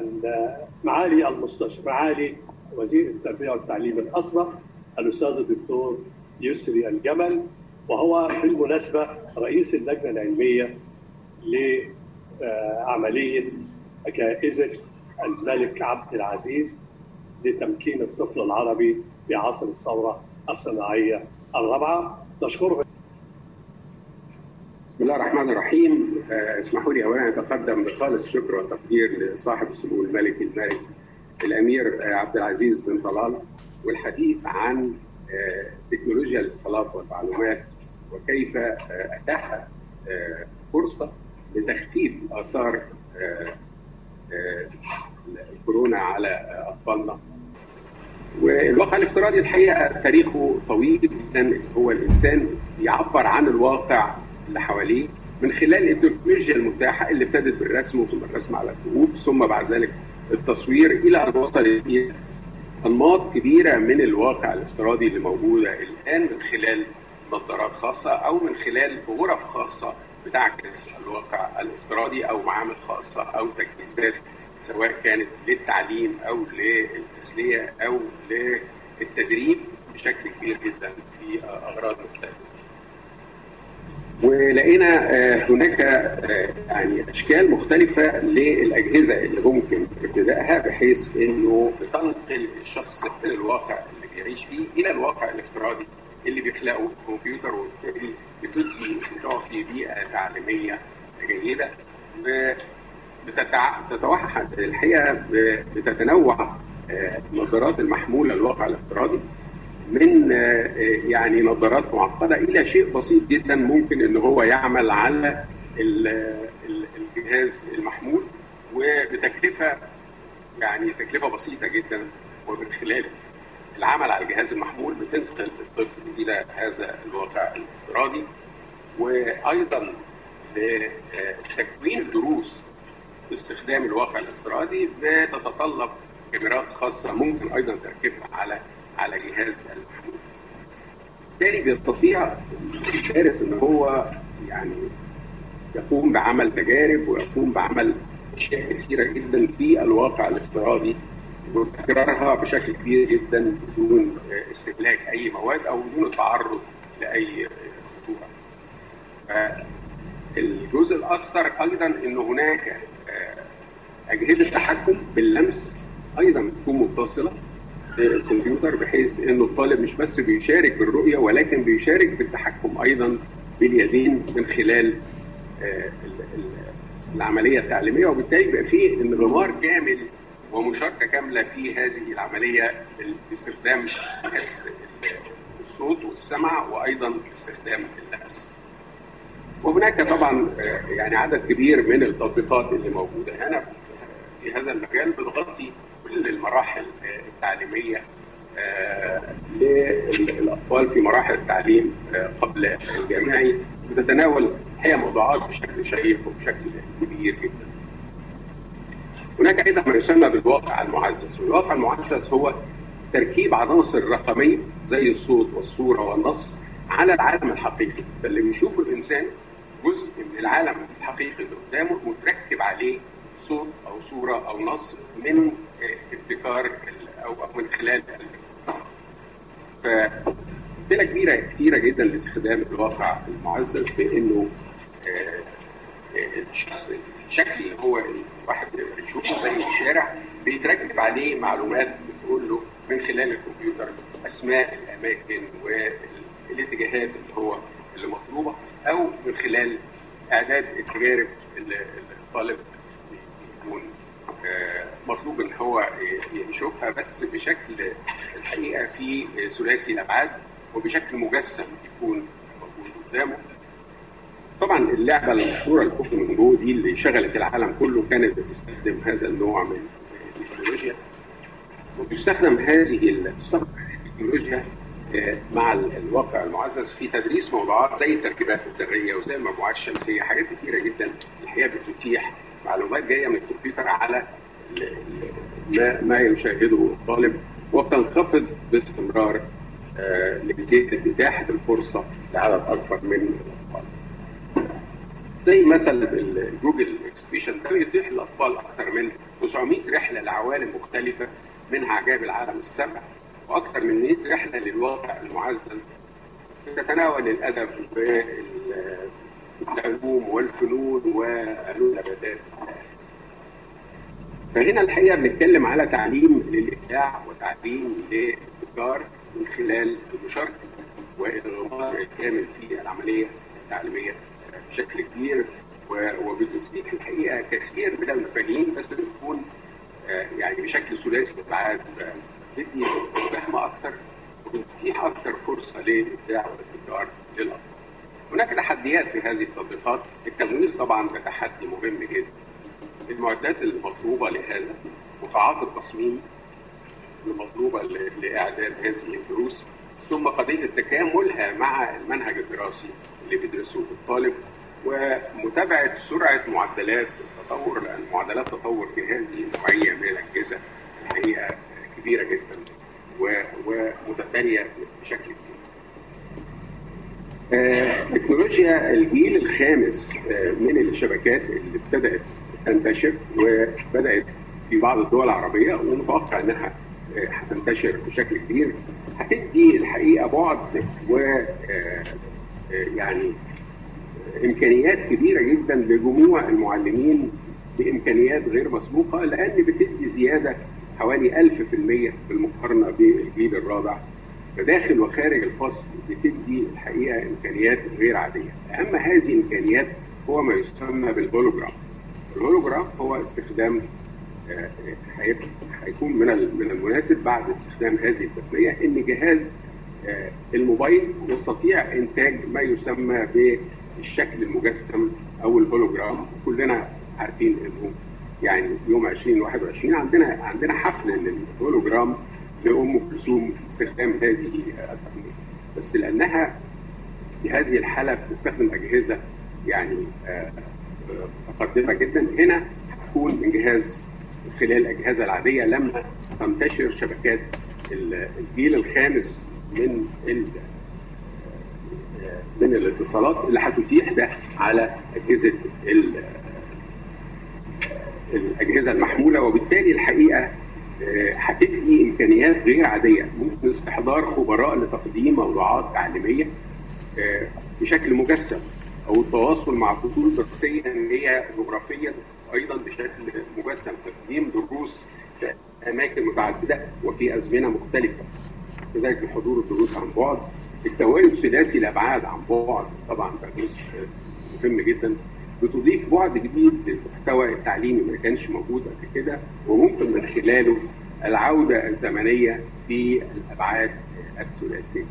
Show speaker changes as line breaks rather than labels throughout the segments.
معالي المستشار معالي وزير التربيه والتعليم الاسبق الاستاذ الدكتور يسري الجمل وهو بالمناسبه رئيس اللجنه العلميه لعمليه جائزه الملك عبد العزيز لتمكين الطفل العربي في عصر الثوره الصناعيه الرابعه نشكره
بسم الله الرحمن الرحيم اسمحوا لي اولا اتقدم بخالص الشكر والتقدير لصاحب السمو الملكي الملك الامير عبد العزيز بن طلال والحديث عن تكنولوجيا الاتصالات والمعلومات وكيف اتاح فرصه لتخفيف اثار الكورونا على اطفالنا والواقع الافتراضي الحقيقه تاريخه طويل جدا هو الانسان يعبر عن الواقع اللي حواليه من خلال التكنولوجيا المتاحه اللي ابتدت بالرسم ثم الرسم على الكهوف ثم بعد ذلك التصوير الى ان وصل الى انماط كبيره من الواقع الافتراضي اللي موجوده الان من خلال نظارات خاصه او من خلال غرف خاصه بتعكس الواقع الافتراضي او معامل خاصه او تجهيزات سواء كانت للتعليم او للتسليه او للتدريب بشكل كبير جدا في اغراض مختلفه. ولقينا هناك يعني اشكال مختلفه للاجهزه اللي ممكن ابتدائها بحيث انه بتنقل الشخص من الواقع اللي بيعيش فيه الى الواقع الافتراضي اللي بيخلقه الكمبيوتر وبالتالي بتدي بتعطي بيئه تعليميه جيده بتتوحد الحقيقه بتتنوع النظارات المحموله للواقع الافتراضي من يعني نظارات معقده الى شيء بسيط جدا ممكن ان هو يعمل على الجهاز المحمول وبتكلفه يعني تكلفه بسيطه جدا ومن خلال العمل على الجهاز المحمول بتنقل الطفل الى هذا الواقع الافتراضي وايضا تكوين الدروس باستخدام الواقع الافتراضي بتتطلب كاميرات خاصه ممكن ايضا تركيبها على على جهاز المحمول. بالتالي بيستطيع الدارس ان هو يعني يقوم بعمل تجارب ويقوم بعمل اشياء كثيره جدا في الواقع الافتراضي وتكرارها بشكل كبير جدا بدون استهلاك اي مواد او بدون التعرض لاي خطوره. الجزء الاخطر ايضا ان هناك اجهزه تحكم باللمس ايضا تكون متصله بالكمبيوتر بحيث انه الطالب مش بس بيشارك بالرؤيه ولكن بيشارك بالتحكم ايضا باليدين من خلال العمليه التعليميه وبالتالي يبقى في انغمار كامل ومشاركه كامله في هذه العمليه باستخدام حس الصوت والسمع وايضا باستخدام اللمس. وهناك طبعا يعني عدد كبير من التطبيقات اللي موجوده هنا في هذا المجال بتغطي كل المراحل التعليميه للاطفال في مراحل التعليم قبل الجامعي بتتناول هي موضوعات بشكل شيق وبشكل كبير جدا. هناك ايضا ما يسمى بالواقع المعزز، والواقع المعزز هو تركيب عناصر رقميه زي الصوت والصوره والنص على العالم الحقيقي، فاللي بيشوفه الانسان جزء من العالم الحقيقي اللي قدامه متركب عليه صوت او صوره او نص من ابتكار او من خلال فأمثلة كبيرة كتيرة جدا لاستخدام الواقع المعزز بأنه الشخص الشكل اللي هو الواحد بيشوفه زي الشارع بيتركب عليه معلومات بتقول له من خلال الكمبيوتر أسماء الأماكن والاتجاهات اللي هو اللي مطلوبة أو من خلال إعداد التجارب اللي الطالب يكون مطلوب ان هو يشوفها بس بشكل الحقيقه في ثلاثي الابعاد وبشكل مجسم يكون موجود قدامه. طبعا اللعبه المشهوره البوكيمون جو دي اللي شغلت العالم كله كانت بتستخدم هذا النوع من التكنولوجيا وتستخدم هذه تستخدم التكنولوجيا مع الواقع المعزز في تدريس موضوعات زي التركيبات الذريه وزي المجموعات الشمسيه حاجات كثيره جدا الحقيقه بتتيح معلومات جايه من الكمبيوتر على ما ما يشاهده الطالب وبتنخفض باستمرار لزياده اتاحه الفرصه لعدد اكبر من الاطفال. زي مثلا الجوجل اكسبيشن ده بيتيح للاطفال اكثر من 900 رحله لعوالم مختلفه منها عجائب العالم السبع واكثر من 100 رحله للواقع المعزز تتناول الادب والعلوم والفنون وعلوم النباتات فهنا الحقيقه بنتكلم على تعليم للابداع وتعليم للابتكار من خلال المشاركه والانغمار الكامل في العمليه التعليميه بشكل كبير وبتديك الحقيقه كثير من المفاهيم بس بتكون يعني بشكل ثلاثي الابعاد بتدي فهم اكثر وبتتيح اكثر فرصه للابداع والابتكار للاطفال. هناك تحديات في هذه التطبيقات، التمويل طبعا ده تحدي مهم جدا. المعدات المطلوبه لهذا وقاعات التصميم المطلوبه لاعداد هذه الدروس ثم قضيه تكاملها مع المنهج الدراسي اللي بيدرسه الطالب ومتابعه سرعه معدلات التطور لان معدلات التطور في هذه النوعيه من الاجهزه هي كبيره جدا ومتتاليه بشكل كبير. تكنولوجيا الجيل الخامس من الشبكات اللي ابتدات تنتشر وبدات في بعض الدول العربيه ومتوقع انها هتنتشر بشكل كبير هتدي الحقيقه بعد و يعني امكانيات كبيره جدا لجموع المعلمين بامكانيات غير مسبوقه لان بتدي زياده حوالي 1000% بالمقارنه بالجيل الرابع فداخل وخارج الفصل بتدي الحقيقه امكانيات غير عاديه اهم هذه الامكانيات هو ما يسمى بالهولوجرام الهولوجرام هو استخدام هيكون من من المناسب بعد استخدام هذه التقنيه ان جهاز الموبايل يستطيع انتاج ما يسمى بالشكل المجسم او الهولوجرام كلنا عارفين انه يعني يوم 2021 عندنا عندنا حفل للهولوجرام لام كلثوم استخدام هذه التقنيه بس لانها في هذه الحاله بتستخدم اجهزه يعني متقدمه جدا هنا هتكون من جهاز خلال الاجهزه العاديه لما تنتشر شبكات الجيل الخامس من من الاتصالات اللي هتتيح ده على اجهزه الاجهزه المحموله وبالتالي الحقيقه هتدي امكانيات غير عاديه ممكن استحضار خبراء لتقديم موضوعات تعليميه بشكل مجسم او التواصل مع فصول دراسيه هي جغرافيا ايضا بشكل مجسم تقديم دروس في اماكن متعدده وفي ازمنه مختلفه كذلك حضور الدروس عن بعد التوالد ثلاثي الابعاد عن بعد طبعا ده مهم جدا بتضيف بعد جديد للمحتوى التعليمي ما كانش موجود قبل كده وممكن من خلاله العوده الزمنيه في الابعاد الثلاثيه.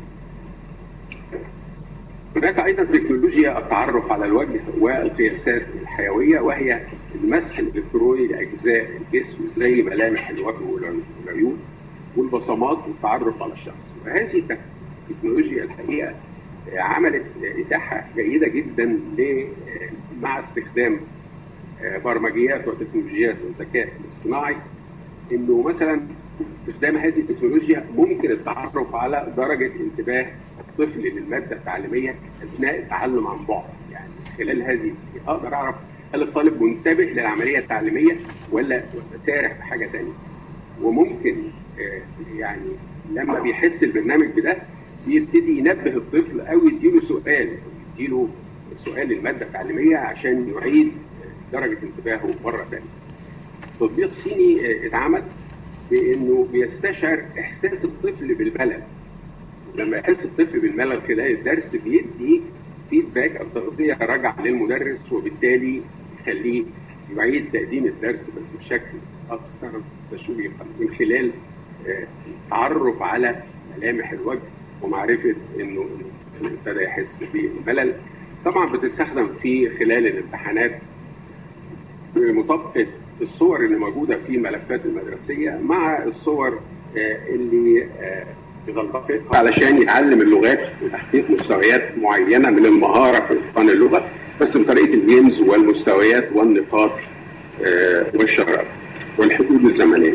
هناك ايضا تكنولوجيا التعرف على الوجه والقياسات الحيويه وهي المسح الالكتروني لاجزاء الجسم زي ملامح الوجه والعيون والبصمات والتعرف على الشخص وهذه التكنولوجيا الحقيقه عملت اتاحه جيده جدا مع استخدام برمجيات وتكنولوجيات والذكاء الاصطناعي انه مثلا استخدام هذه التكنولوجيا ممكن التعرف على درجه انتباه الطفل للماده التعليميه اثناء التعلم عن بعد يعني خلال هذه اقدر اعرف هل الطالب منتبه للعمليه التعليميه ولا ولا سارح في حاجه ثانيه وممكن يعني لما بيحس البرنامج بده يبتدي ينبه الطفل او يديله سؤال يديله سؤال الماده التعليميه عشان يعيد درجه انتباهه مره ثانيه. تطبيق صيني اتعمل بانه بيستشعر احساس الطفل بالملل. لما يحس الطفل بالملل خلال الدرس بيدي فيدباك او تغذيه راجعه للمدرس وبالتالي يخليه يعيد تقديم الدرس بس بشكل اكثر تشويقا من خلال التعرف على ملامح الوجه ومعرفه انه ابتدى يحس بالملل طبعا بتستخدم في خلال الامتحانات بمطابقه الصور اللي موجوده في الملفات المدرسيه مع الصور اللي بتلتقط علشان يتعلم اللغات وتحقيق مستويات معينه من المهاره في اتقان اللغه بس بطريقه الجيمز والمستويات والنقاط والشرائط والحدود الزمنيه.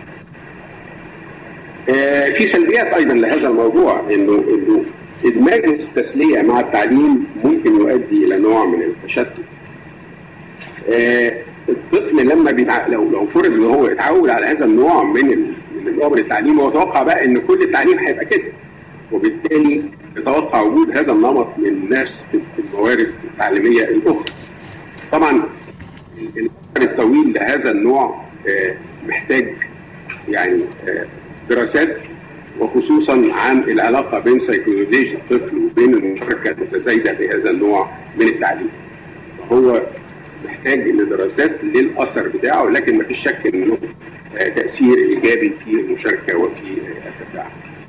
في سلبيات ايضا لهذا الموضوع انه انه ادماج التسليه مع التعليم ممكن يؤدي الى نوع من التشتت. الطفل لما بيتع... لو لو فرض ان هو يتعود على هذا النوع من ال... من النوع من التعليم هو يتوقع بقى ان كل التعليم هيبقى كده وبالتالي يتوقع وجود هذا النمط من نفس الموارد التعليميه الاخرى. طبعا المدى الطويل لهذا النوع محتاج يعني دراسات وخصوصا عن العلاقه بين سيكولوجيه الطفل وبين المشاركه المتزايده بهذا النوع من التعليم. هو محتاج لدراسات للاثر بتاعه لكن ما فيش شك انه تاثير ايجابي في المشاركه وفي التفاعل.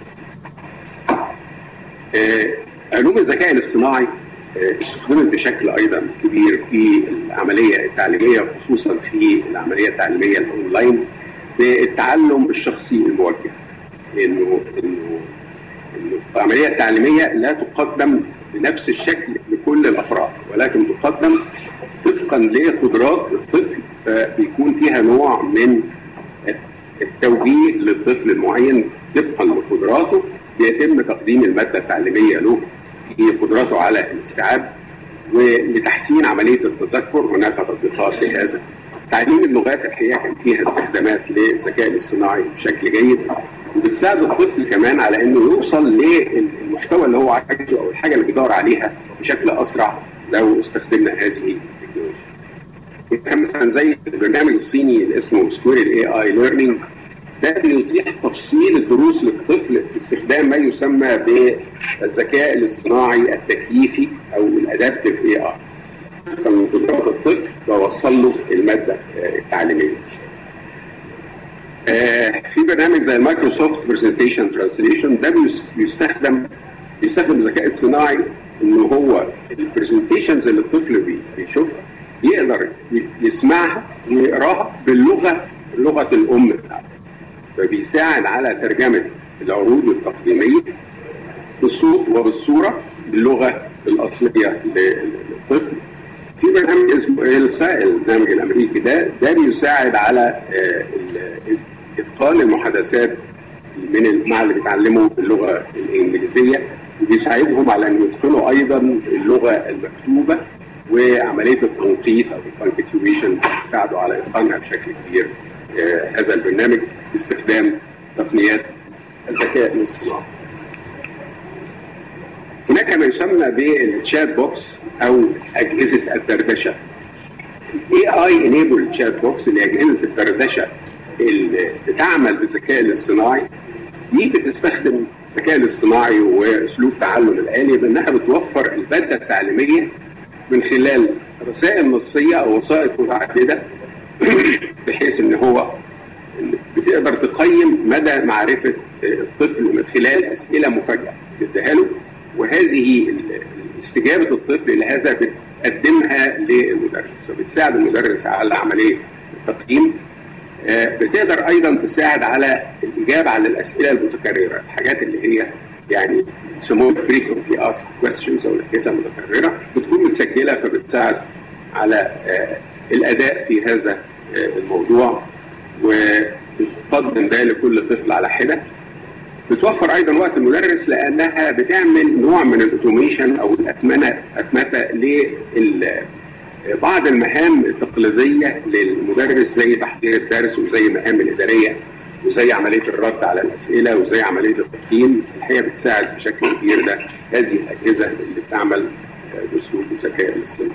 علوم الذكاء الاصطناعي استخدمت بشكل ايضا كبير في العمليه التعليميه خصوصا في العمليه التعليميه الاونلاين بالتعلم الشخصي الموجه انه انه العمليه التعليميه لا تقدم بنفس الشكل لكل الافراد ولكن تقدم طبقا لقدرات الطفل فبيكون فيها نوع من التوجيه للطفل المعين طبقا لقدراته بيتم تقديم الماده التعليميه له في قدراته على الاستيعاب ولتحسين عمليه التذكر هناك تطبيقات لهذا. تعليم اللغات الحقيقه كان فيها استخدامات للذكاء الاصطناعي بشكل جيد وبتساعد الطفل كمان على انه يوصل للمحتوى اللي هو عايزه او الحاجه اللي بيدور عليها بشكل اسرع لو استخدمنا هذه التكنولوجيا. مثلا زي البرنامج الصيني اللي اسمه سكويرل اي اي ليرنينج ده بيتيح تفصيل الدروس للطفل باستخدام ما يسمى بالذكاء الاصطناعي التكييفي او الادابتيف اي اي. من قدرات الطفل بوصل له الماده التعليميه. في برنامج زي المايكروسوفت برزنتيشن ترانسليشن ده بيستخدم بيستخدم الذكاء الصناعي ان هو البرزنتيشنز اللي الطفل بيشوفها يقدر يسمعها ويقراها باللغه لغه الام بتاعته. فبيساعد على ترجمه العروض التقديميه بالصوت وبالصوره باللغه الاصليه للطفل. في برنامج اسمه إلسا البرنامج الامريكي ده ده بيساعد على اتقان المحادثات من مع اللي بيتعلموا باللغه الانجليزيه وبيساعدهم على ان يتقنوا ايضا اللغه المكتوبه وعمليه التنقيط او البانكتويشن بيساعدوا على اتقانها بشكل كبير هذا البرنامج باستخدام تقنيات الذكاء الاصطناعي. هناك ما يسمى بالتشات بوكس او اجهزه الدردشه. الاي اي انيبل تشات بوكس اللي اجهزه الدردشه اللي بتعمل بالذكاء الاصطناعي دي بتستخدم الذكاء الاصطناعي واسلوب تعلم الالي بانها بتوفر الماده التعليميه من خلال رسائل نصيه او وسائط متعدده بحيث ان هو بتقدر تقيم مدى معرفه الطفل من خلال اسئله مفاجاه تديها له وهذه استجابه الطفل لهذا بتقدمها للمدرس وبتساعد المدرس على عمليه التقييم بتقدر ايضا تساعد على الاجابه على الاسئله المتكرره الحاجات اللي هي يعني يسموها frequently asked questions او الاسئله المتكرره بتكون متسجله فبتساعد على الاداء في هذا الموضوع وبتقدم ده لكل طفل على حده بتوفر ايضا وقت المدرس لانها بتعمل نوع من الاوتوميشن او الاتمنه اتمته لل بعض المهام التقليديه للمدرس زي تحضير الدرس وزي المهام الاداريه وزي عمليه الرد على الاسئله وزي عمليه التقييم الحقيقه بتساعد بشكل كبير ده هذه الاجهزه اللي بتعمل باسلوب الذكاء الاصطناعي.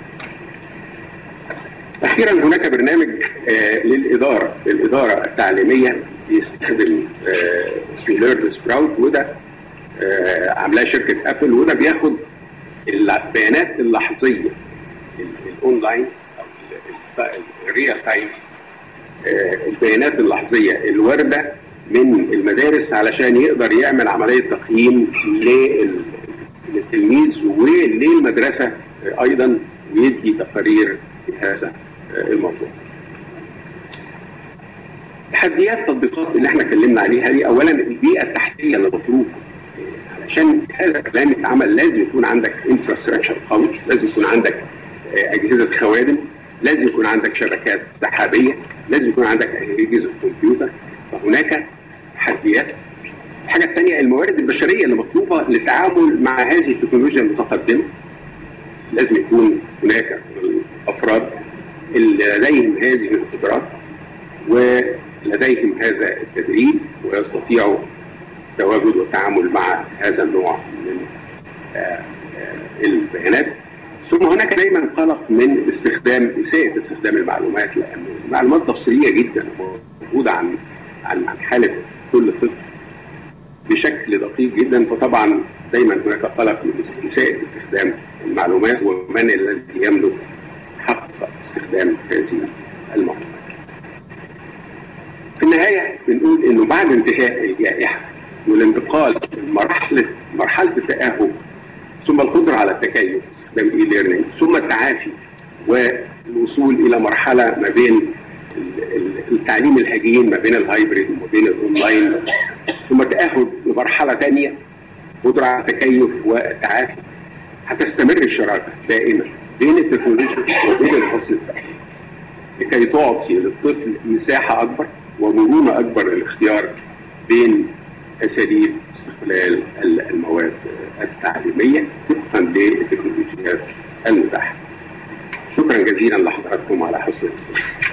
اخيرا هناك برنامج آه للاداره للاداره التعليميه بيستخدم اسمه ليرن سبراوت وده آه عاملاه شركه ابل وده بياخد البيانات اللحظيه الاونلاين او الريال تايم البيانات اللحظيه الوارده من المدارس علشان يقدر يعمل عمليه تقييم للتلميذ وللمدرسه ايضا ويدي تقارير في هذا الموضوع. تحديات تطبيقات اللي احنا اتكلمنا عليها دي اولا البيئه التحتيه اللي مطلوبه علشان هذا الكلام يتعمل لازم يكون عندك انفراستراكشر قوي لازم يكون عندك اجهزه خوادم لازم يكون عندك شبكات سحابيه لازم يكون عندك اجهزه كمبيوتر فهناك تحديات الحاجه الثانيه الموارد البشريه اللي مطلوبه للتعامل مع هذه التكنولوجيا المتقدمه لازم يكون هناك افراد اللي لديهم هذه القدرات ولديهم هذا التدريب ويستطيعوا التواجد والتعامل مع هذا النوع من البيانات ثم هناك دايما قلق من استخدام اساءه استخدام المعلومات لان المعلومات تفصيليه جدا موجوده عن عن عن حاله كل طفل بشكل دقيق جدا فطبعا دايما هناك قلق من اساءه استخدام المعلومات ومن الذي يملك حق استخدام هذه المعلومات. في النهايه بنقول انه بعد انتهاء الجائحه والانتقال من مرحله مرحله التاهب ثم القدره على التكيف باستخدام الاي ليرنينج ثم التعافي والوصول الى مرحله ما بين التعليم الهجين ما بين الهايبريد وما بين الاونلاين ثم تاهل لمرحله ثانيه قدره على التكيف والتعافي هتستمر الشراكه دائما بين التكنولوجيا وبين الفصل التعليمي لكي تعطي للطفل مساحه اكبر ومرونه اكبر للاختيار بين اساليب استغلال المواد التعليميه طبقا للتكنولوجيات المتاحه. شكرا جزيلا لحضراتكم على حسن الاستماع.